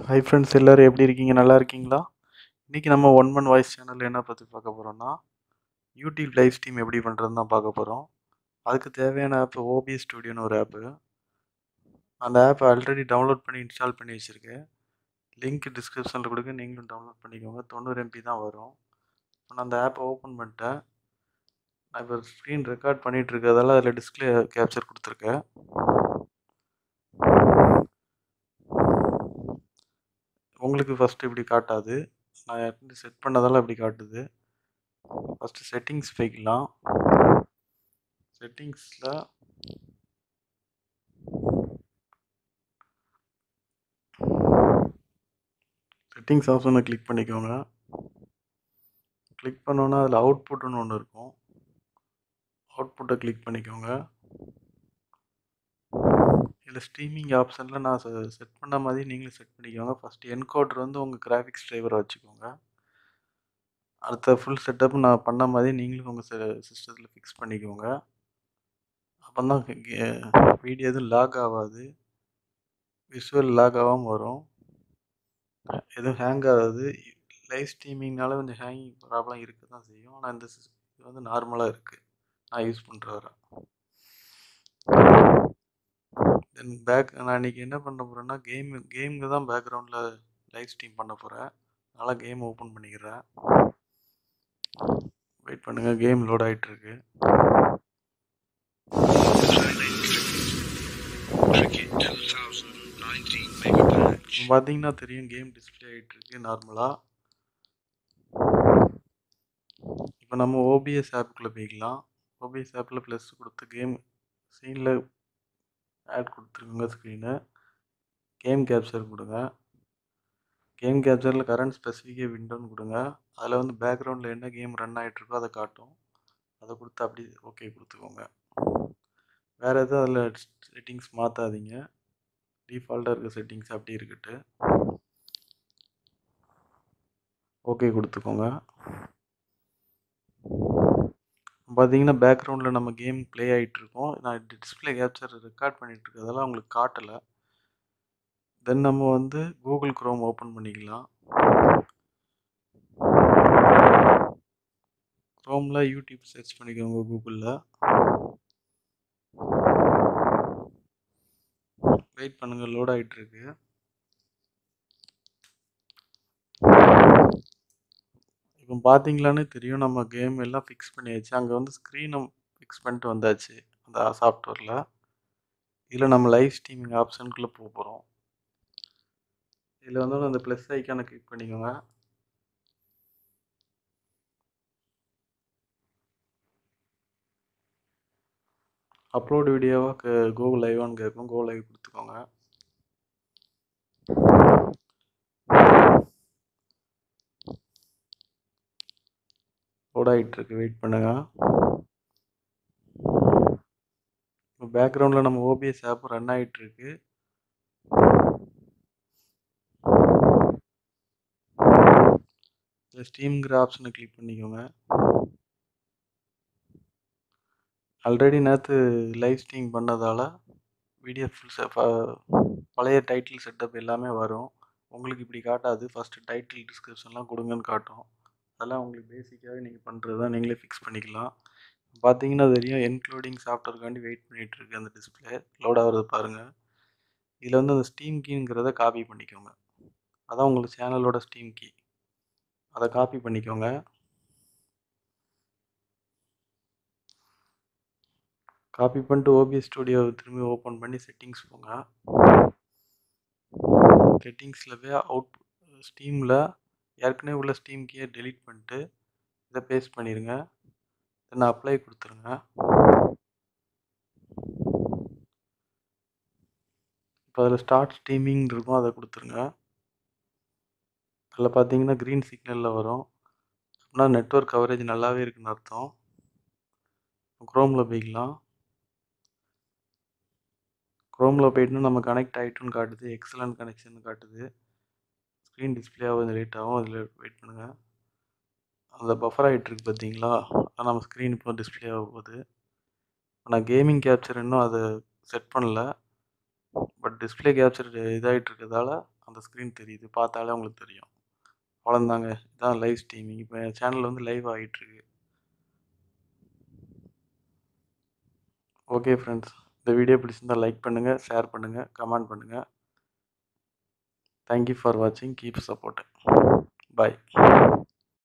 hi friends எல்லோரும் எப்படி இருக்கீங்க நல்லா இருக்கீங்களா இன்றைக்கி நம்ம ஒன் மன் வாய்ஸ் சேனலில் என்ன பற்றி பார்க்க போகிறோம்னா யூடியூப் லைவ் ஸ்ட்ரீம் எப்படி பண்ணுறதுன்னு தான் பார்க்க போகிறோம் அதுக்கு தேவையான ஆப் ஓபிஎஸ் ஸ்டுடியோன்னு ஒரு ஆப்பு அந்த ஆப்பை ஆல்ரெடி டவுன்லோட் பண்ணி இன்ஸ்டால் பண்ணி வச்சுருக்கேன் லிங்க் டிஸ்கிரிப்ஷனில் கொடுக்க நீங்களும் டவுன்லோட் பண்ணிக்கோங்க தொண்ணூறு எம்பி தான் வரும் இப்போ நான் அந்த ஆப்பை ஓப்பன் பண்ணிட்டேன் நான் இப்போ ஸ்க்ரீன் ரெக்கார்ட் பண்ணிகிட்டு இருக்கிறதால அதில் டிஸ்பிளே கேப்சர் கொடுத்துருக்கேன் உங்களுக்கு ஃபஸ்ட்டு இப்படி காட்டாது நான் ஏற்கனவே செட் பண்ணதால இப்படி காட்டுது ஃபஸ்ட்டு செட்டிங்ஸ் போய்க்கலாம் செட்டிங்ஸில் செட்டிங்ஸ் ஆப்ஷனை கிளிக் பண்ணிக்கோங்க கிளிக் பண்ணோன்னா அதில் அவுட்புட்டுன்னு ஒன்று இருக்கும் அவுட்புட்டை கிளிக் பண்ணிக்கோங்க இதில் ஸ்ட்ரீமிங் ஆப்ஷனில் நான் செட் பண்ண மாதிரி நீங்களும் செட் பண்ணிக்கோங்க ஃபஸ்ட்டு என்கோடர் வந்து உங்கள் கிராஃபிக்ஸ் டிரைவரை வச்சுக்கோங்க அடுத்த ஃபுல் செட்டப் நான் பண்ண மாதிரி நீங்களும் உங்கள் சிஸ்டத்தில் ஃபிக்ஸ் பண்ணிக்கோங்க அப்போ தான் வீடியோ எதுவும் லாக் ஆகாது விஷுவல் லாக் ஆகாமல் வரும் எதுவும் ஹேங் ஆகாது லைவ் ஸ்ட்ரீமிங்னால கொஞ்சம் ஹேங்கிங் ப்ராப்ளம் இருக்க தான் செய்யும் ஆனால் இந்த இது வந்து நார்மலாக இருக்குது நான் யூஸ் பண்ணுற வர தென் பேக் நான் இன்றைக்கி என்ன பண்ண போகிறேன்னா கேம் கேமுக்கு தான் பேக்ரவுண்டில் லைவ் ஸ்ட்ரீம் பண்ண போகிறேன் அதனால் கேம் ஓப்பன் பண்ணிக்கிறேன் வெயிட் பண்ணுங்கள் கேம் லோட் ஆகிட்டுருக்கு பார்த்தீங்கன்னா தெரியும் கேம் டிஸ்பிளே ஆகிட்டுருக்கு நார்மலாக இப்போ நம்ம ஓபிஎஸ் ஆப்புக்குள்ளே போய்க்கலாம் ஓபிஎஸ் ஆப்பில் ப்ளஸ் கொடுத்து கேம் சீனில் ஆட் கொடுத்துருக்குங்க ஸ்க்ரீனு கேம் கேப்சர் கொடுங்க கேம் கேப்சரில் கரண்ட் ஸ்பெசிஃபிக்கே விண்டோன்னு கொடுங்க அதில் வந்து பேக்ரவுண்டில் என்ன கேம் ரன் ஆகிட்ருக்கோ அதை காட்டும் அதை கொடுத்து அப்படி ஓகே கொடுத்துக்கோங்க வேறு எதுவும் அதில் செட்டிங்ஸ் மாற்றாதீங்க டிஃபால்ட்டாக இருக்க செட்டிங்ஸ் அப்படி இருக்கட்டு ஓகே கொடுத்துக்கோங்க பார்த்தீங்கன்னா பேக்ரவுண்டில் நம்ம கேம் ப்ளே ஆகிட்ருக்கோம் நான் டிஸ்பிளே கேப்சர் ரெக்கார்ட் பண்ணிகிட்டு இருக்கிறதால உங்களுக்கு காட்டலை தென் நம்ம வந்து கூகுள் க்ரோம் ஓப்பன் பண்ணிக்கலாம் க்ரோமில் யூடியூப் சர்ச் பண்ணிக்கோங்க கூகுளில் வெயிட் பண்ணுங்கள் லோட் ஆகிட்டுருக்கு இப்போ பார்த்தீங்களான்னு தெரியும் நம்ம கேம் எல்லாம் ஃபிக்ஸ் பண்ணியாச்சு அங்கே வந்து ஸ்க்ரீனை ஃபிக்ஸ் பண்ணிட்டு வந்தாச்சு அந்த சாஃப்ட்வேரில் இதில் நம்ம லைவ் ஸ்ட்ரீமிங் ஆப்ஷனுக்குள்ளே போக போகிறோம் இதில் வந்து அந்த ப்ளஸ் ஐக்கானை கிளிக் பண்ணிக்கோங்க அப்லோட் வீடியோவாக கூகுள் லைவான்னு கேட்கும் கூகுள் லைவ் கொடுத்துக்கோங்க லோட் ஆகிட்டுருக்கு வெயிட் பண்ணுங்கள் இப்போ பேக்ரவுண்டில் நம்ம ஓபிஎஸ் ஆப் ரன் ஆகிட்டுருக்கு இதில் ஸ்டீம்ங்கிற ஆப்ஷனை கிளிக் பண்ணிக்கோங்க ஆல்ரெடி நேற்று லைவ் ஸ்ட்ரீம் பண்ணதால் வீடியோ ஃபுல் பழைய டைட்டில் செட்டப் எல்லாமே வரும் உங்களுக்கு இப்படி காட்டாது ஃபஸ்ட்டு டைட்டில் டிஸ்கிரிப்ஷன்லாம் கொடுங்கன்னு காட்டும் அதெல்லாம் உங்களுக்கு பேசிக்காகவே நீங்கள் பண்ணுறது தான் நீங்களே ஃபிக்ஸ் பண்ணிக்கலாம் பார்த்தீங்கன்னா தெரியும் என்க்ளூடிங் சாஃப்ட்வேர்க்காண்டி வெயிட் பண்ணிகிட்ருக்கு அந்த டிஸ்பிளே லோட் ஆகிறது பாருங்கள் இதில் வந்து அந்த ஸ்டீம் கீங்கிறத காப்பி பண்ணிக்கோங்க அதான் உங்களுக்கு சேனலோட ஸ்டீம் கீ அதை காப்பி பண்ணிக்கோங்க காப்பி பண்ணிட்டு ஓபிஎஸ் ஸ்டுடியோ திரும்பி ஓப்பன் பண்ணி செட்டிங்ஸ் போங்க செட்டிங்ஸில் போய் அவுட் ஸ்டீமில் ஏற்கனவே உள்ள ஸ்டீம் கீயை டெலீட் பண்ணிட்டு இதை பேஸ்ட் பண்ணிடுங்க தென் அப்ளை கொடுத்துருங்க இப்போ அதில் ஸ்டார்ட் ஸ்டீமிங் இருக்கும் அதை கொடுத்துருங்க அதில் பார்த்தீங்கன்னா க்ரீன் சிக்னலில் வரும் அப்படின்னா நெட்ஒர்க் கவரேஜ் நல்லாவே இருக்குன்னு அர்த்தம் க்ரோமில் போய்க்கலாம் க்ரோமில் போயிட்டுனா நம்ம கனெக்ட் ஆகிட்டுன்னு காட்டுது எக்ஸலண்ட் கனெக்ஷன் காட்டுது ஸ்க்ரீன் டிஸ்பிளே ஆகும் லேட் ஆகும் அதில் வெயிட் பண்ணுங்கள் அந்த பஃபர் ஆகிட்டுருக்கு பார்த்தீங்களா அதான் நம்ம ஸ்க்ரீன் இப்போ டிஸ்பிளே ஆக போகுது நான் கேமிங் கேப்சர் இன்னும் அதை செட் பண்ணல பட் டிஸ்பிளே கேப்சர் இதாகிட்டு இருக்கிறதால அந்த ஸ்க்ரீன் தெரியுது பார்த்தாலே உங்களுக்கு தெரியும் அவ்வளோதாங்க இதான் லைவ் ஸ்ட்ரீமிங் இப்போ என் சேனல் வந்து லைவ் ஆகிட்டுருக்கு ஓகே ஃப்ரெண்ட்ஸ் இந்த வீடியோ பிடிச்சிருந்தா லைக் பண்ணுங்கள் ஷேர் பண்ணுங்கள் கமெண்ட் பண்ணுங்கள் தேங்க்யூ ஃபார் வாட்சிங் கீப் சப்போர்ட் பாய்